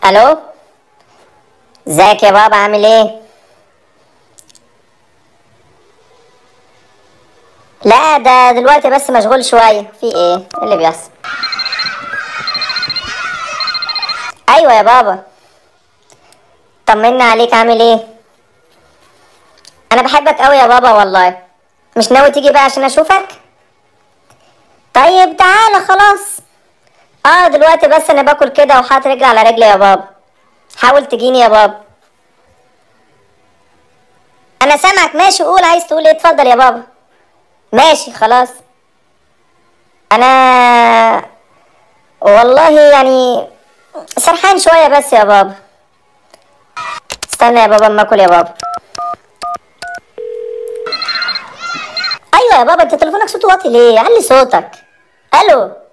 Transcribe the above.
الو ازيك يا بابا عامل ايه لا ده دلوقتي بس مشغول شويه في ايه إيه اللي بيحصل ايوه يا بابا طمنا عليك عامل ايه انا بحبك قوي يا بابا والله مش ناوي تيجي بقى عشان اشوفك طيب تعالى خلاص اه دلوقتي بس انا باكل كده وحاطط رجلي على رجلي يا بابا حاول تجيني يا بابا انا سامعك ماشي قول عايز تقول ايه اتفضل يا بابا ماشي خلاص انا والله يعني سرحان شوية بس يا بابا استنى يا بابا اما اكل يا بابا ايوه يا بابا انت تليفونك صوته واطي ليه علي صوتك الو